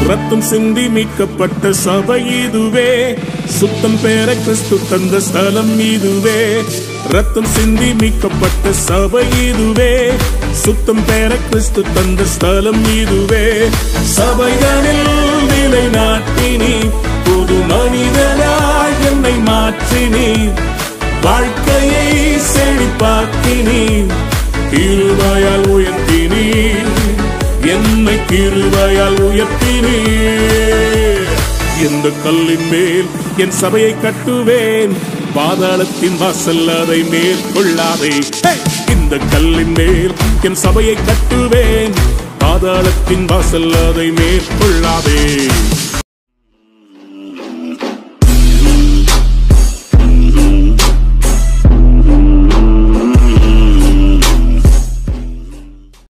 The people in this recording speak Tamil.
ரத்தம் சிந்தி மீட்கப்பட்ட சபை இதுவே சுத்தம் பெற கிறிஸ்து தந்த ஸ்தலம் இதுவே ரத்தம் சிந்தி மீட்கப்பட்ட சபை இதுவே சுத்தம் பெற கிறிஸ்து தந்த ஸ்தலம் இதுவே சபைகளில் நிலை நாட்டினி புது மனிதனாய் என்னை மாற்றினி வாழ்க்கையை செழிப்பாக்கினி கிருபையால் உயர்த்தினி என்னை கிருபையால் உயர்த்தினி இந்த கல்லின் மேல் என் சபையை கட்டுவேன் பாதாளத்தின் வாசல் அதை மேற்கொள்ளாதே ஹே! இந்த கல்லின் மேல் என் சபையை கட்டுவேன் பாதாளத்தின் வாசல் அதை மேற்கொள்ளாதே